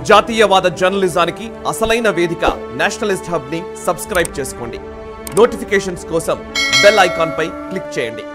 జాతీయవాద జర్నలిజానికి అసలైన వేదిక నేషనలిస్ట్ హబ్ ని సబ్స్క్రైబ్ చేసుకోండి నోటిఫికేషన్స్ కోసం బెల్ ఐకాన్ పై క్లిక్ చేయండి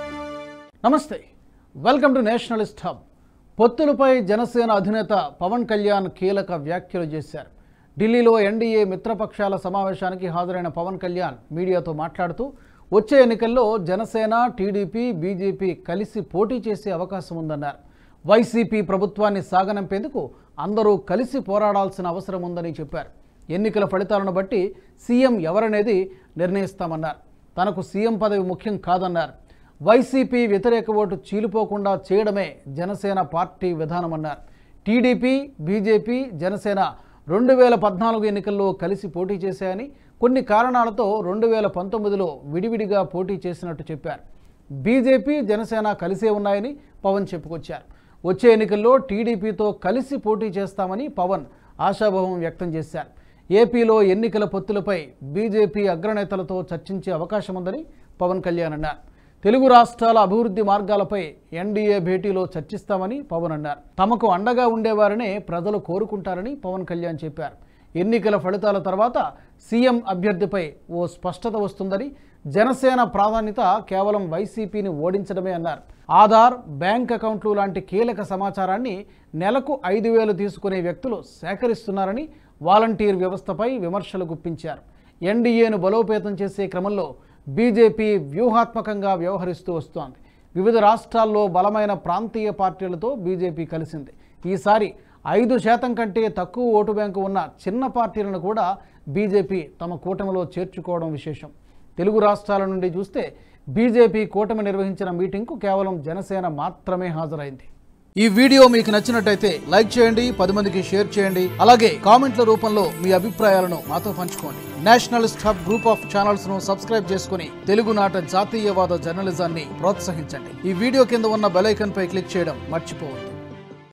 నమస్తే వెల్కమ్ టు నేషనలిస్ట్ హబ్ పొత్తులపై జనసేన అధినేత పవన్ కళ్యాణ్ కీలక వ్యాఖ్యలు చేశారు ఢిల్లీలో ఎన్డీఏ మిత్రపక్షాల సమావేశానికి హాజరైన పవన్ కళ్యాణ్ మీడియాతో మాట్లాడుతూ వచ్చే ఎన్నికల్లో జనసేన టీడీపీ బీజేపీ కలిసి పోటీ చేసే అవకాశం ఉందన్నారు వైసీపీ ప్రభుత్వాన్ని సాగనంపేందుకు అందరూ కలిసి పోరాడాల్సిన అవసరం ఉందని చెప్పారు ఎన్నికల ఫలితాలను బట్టి సీఎం ఎవరనేది నిర్ణయిస్తామన్నారు తనకు సీఎం పదవి ముఖ్యం కాదన్నారు వైసీపీ వ్యతిరేక ఓటు చీలిపోకుండా చేయడమే జనసేన పార్టీ విధానమన్నారు టీడీపీ బీజేపీ జనసేన రెండు వేల పద్నాలుగు ఎన్నికల్లో కలిసి పోటీ చేశాయని కొన్ని కారణాలతో రెండు వేల పంతొమ్మిదిలో విడివిడిగా పోటీ చేసినట్టు చెప్పారు బీజేపీ జనసేన కలిసే ఉన్నాయని పవన్ చెప్పుకొచ్చారు వచ్చే ఎన్నికల్లో టీడీపీతో కలిసి పోటీ చేస్తామని పవన్ ఆశాభావం వ్యక్తం చేశారు ఏపీలో ఎన్నికల పొత్తులపై బీజేపీ అగ్రనేతలతో చర్చించే అవకాశం ఉందని పవన్ కళ్యాణ్ అన్నారు తెలుగు రాష్ట్రాల అభివృద్ధి మార్గాలపై ఎన్డీఏ భేటీలో చర్చిస్తామని పవన్ అన్నారు తమకు అండగా ఉండేవారనే ప్రజలు కోరుకుంటారని పవన్ కళ్యాణ్ చెప్పారు ఎన్నికల ఫలితాల తర్వాత సీఎం అభ్యర్థిపై ఓ స్పష్టత వస్తుందని జనసేన ప్రాధాన్యత కేవలం వైసీపీని ఓడించడమే అన్నారు ఆధార్ బ్యాంక్ అకౌంట్లు లాంటి కీలక సమాచారాన్ని నెలకు ఐదు వేలు తీసుకునే వ్యక్తులు సేకరిస్తున్నారని వాలంటీర్ వ్యవస్థపై విమర్శలు గుప్పించారు ఎన్డీఏను బలోపేతం చేసే క్రమంలో బీజేపీ వ్యూహాత్మకంగా వ్యవహరిస్తూ వస్తోంది వివిధ రాష్ట్రాల్లో బలమైన ప్రాంతీయ పార్టీలతో బీజేపీ కలిసింది ఈసారి ఐదు శాతం కంటే తక్కువ ఓటు బ్యాంకు ఉన్న చిన్న పార్టీలను కూడా బీజేపీ తమ కూటమిలో చేర్చుకోవడం విశేషం తెలుగు రాష్ట్రాల నుండి చూస్తే బీజేపీ కూటమి నిర్వహించిన మీటింగ్కు కేవలం జనసేన మాత్రమే హాజరైంది ఈ వీడియో మీకు నచ్చినట్టయితే లైక్ చేయండి పది మందికి షేర్ చేయండి అలాగే కామెంట్ల రూపంలో మీ అభిప్రాయాలను మాతో పంచుకోండి Nationalist Hub group of channels ను సబ్స్క్రైబ్ చేసుకుని తెలుగునాట జాతీయవాద జర్నలిజాన్ని ప్రోత్సహించండి ఈ వీడియో కింద ఉన్న బెల్ ఐకాన్ పై క్లిక్ చేయడం మర్చిపోవద్దు